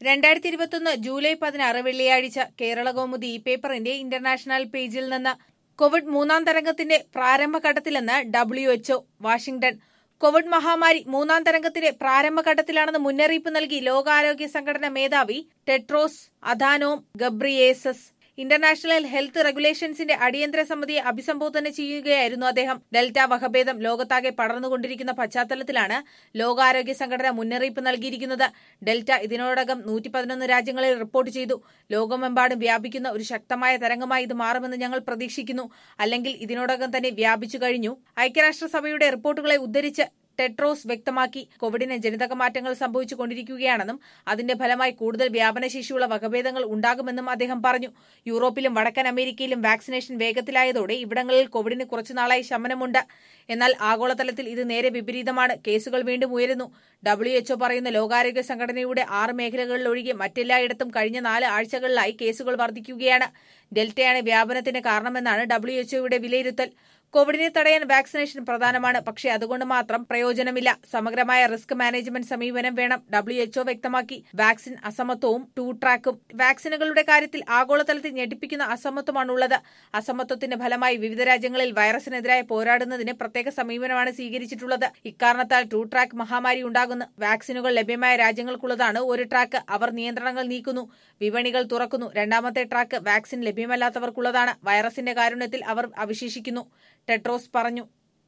രണ്ടായിരത്തി ഇരുപത്തൊന്ന് ജൂലൈ പതിനാറ് വെള്ളിയാഴ്ച കേരള കൗമുദി ഈ പേപ്പറിന്റെ ഇന്റർനാഷണൽ പേജിൽ നിന്ന് കോവിഡ് മൂന്നാം തരംഗത്തിന്റെ പ്രാരംഭഘട്ടത്തിലെന്ന് ഡബ്ല്യു എച്ച്ഒ വാഷിംഗ്ടൺ കോവിഡ് മഹാമാരി മൂന്നാം തരംഗത്തിന്റെ പ്രാരംഭഘട്ടത്തിലാണെന്ന് മുന്നറിയിപ്പ് നൽകി ലോകാരോഗ്യ സംഘടന മേധാവി Tedros Adhanom Ghebreyesus international health റെഗുലേഷൻസിന്റെ അടിയന്തര സമിതിയെ അഭിസംബോധന ചെയ്യുകയായിരുന്നു അദ്ദേഹം ഡെൽറ്റ വകഭേദം ലോകത്താകെ പടർന്നുകൊണ്ടിരിക്കുന്ന പശ്ചാത്തലത്തിലാണ് ലോകാരോഗ്യ സംഘടന മുന്നറിയിപ്പ് നൽകിയിരിക്കുന്നത് ഡെൽറ്റ ഇതിനോടകം നൂറ്റി പതിനൊന്ന് രാജ്യങ്ങളിൽ റിപ്പോർട്ട് ചെയ്തു ലോകമെമ്പാടും വ്യാപിക്കുന്ന ഒരു ശക്തമായ തരംഗമായി ഇത് മാറുമെന്ന് ഞങ്ങൾ പ്രതീക്ഷിക്കുന്നു അല്ലെങ്കിൽ ഇതിനോടകം തന്നെ വ്യാപിച്ചു കഴിഞ്ഞു ഐക്യരാഷ്ട്രസഭയുടെ റിപ്പോർട്ടുകളെ ഉദ്ധരിച്ച് ടെട്രോസ് വ്യക്തമാക്കി കോവിഡിന് ജനിതക മാറ്റങ്ങൾ സംഭവിച്ചു കൊണ്ടിരിക്കുകയാണെന്നും അതിന്റെ ഫലമായി കൂടുതൽ വ്യാപനശേഷിയുള്ള വകഭേദങ്ങൾ ഉണ്ടാകുമെന്നും അദ്ദേഹം പറഞ്ഞു യൂറോപ്പിലും വടക്കൻ അമേരിക്കയിലും വാക്സിനേഷൻ വേഗത്തിലായതോടെ ഇവിടങ്ങളിൽ കോവിഡിന് കുറച്ചുനാളായി ശമനമുണ്ട് എന്നാൽ ആഗോളതലത്തിൽ ഇത് നേരെ വിപരീതമാണ് കേസുകൾ വീണ്ടും ഉയരുന്നു ഡബ്ല്യു എച്ച്ഒ പറയുന്ന ലോകാരോഗ്യ സംഘടനയുടെ ആറ് മേഖലകളിലൊഴികെ മറ്റെല്ലായിടത്തും കഴിഞ്ഞ നാല് ആഴ്ചകളിലായി കേസുകൾ വർദ്ധിക്കുകയാണ് ഡെൽറ്റയാണ് വ്യാപനത്തിന് കാരണമെന്നാണ് ഡബ്ല്യു എച്ച്ഒയുടെ വിലയിരുത്തൽ കോവിഡിനെ തടയാൻ വാക്സിനേഷൻ പ്രധാനമാണ് പക്ഷേ അതുകൊണ്ട് മാത്രം പ്രയോജനമില്ല സമഗ്രമായ റിസ്ക് മാനേജ്മെന്റ് സമീപനം വേണം ഡബ്ല്യു എച്ച്ഒ വ്യക്തമാക്കി വാക്സിൻ അസമത്വവും ടു ട്രാക്കും വാക്സിനുകളുടെ കാര്യത്തിൽ ആഗോളതലത്തിൽ ഞെട്ടിപ്പിക്കുന്ന അസമത്വമാണുള്ളത് അസമത്വത്തിന്റെ ഫലമായി വിവിധ രാജ്യങ്ങളിൽ വൈറസിനെതിരായി പോരാടുന്നതിന് പ്രത്യേക സമീപനമാണ് സ്വീകരിച്ചിട്ടുള്ളത് ഇക്കാരണത്താൽ ടു ട്രാക്ക് മഹാമാരി ഉണ്ടാകുന്നു വാക്സിനുകൾ ലഭ്യമായ രാജ്യങ്ങൾക്കുള്ളതാണ് ഒരു ട്രാക്ക് അവർ നിയന്ത്രണങ്ങൾ നീക്കുന്നു വിപണികൾ തുറക്കുന്നു രണ്ടാമത്തെ ട്രാക്ക് വാക്സിൻ ലഭ്യമല്ലാത്തവർക്കുള്ളതാണ് വൈറസിന്റെ കാരുണ്യത്തിൽ അവർ അവശേഷിക്കുന്നു ടെട്രോസ് പറഞ്ഞു